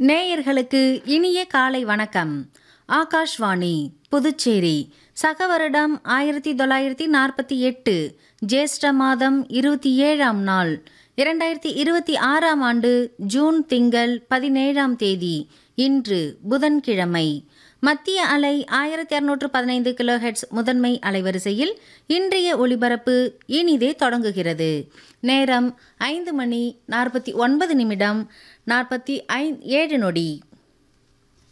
நேயர்களுக்கு இனிய காலை வணக்கம் ஆகாஷ்வாணி புதுச்சேரி சக வருடம் ஆயிரத்தி தொள்ளாயிரத்தி நாற்பத்தி எட்டு ஜேஷ்ட மாதம் இருபத்தி ஏழாம் நாள் இரண்டாயிரத்தி இருபத்தி ஆறாம் ஆண்டு ஜூன் திங்கள் பதினேழாம் தேதி இன்று புதன்கிழமை மத்திய அலை ஆயிரத்தி அறுநூற்று பதினைந்து கிலோஹெட்ஸ் முதன்மை அலைவரிசையில் இன்றைய ஒளிபரப்பு இனிதே தொடங்குகிறது நேரம் ஐந்து மணி நாற்பத்தி ஒன்பது நிமிடம் நாற்பத்தி ஐ ஏழு நொடி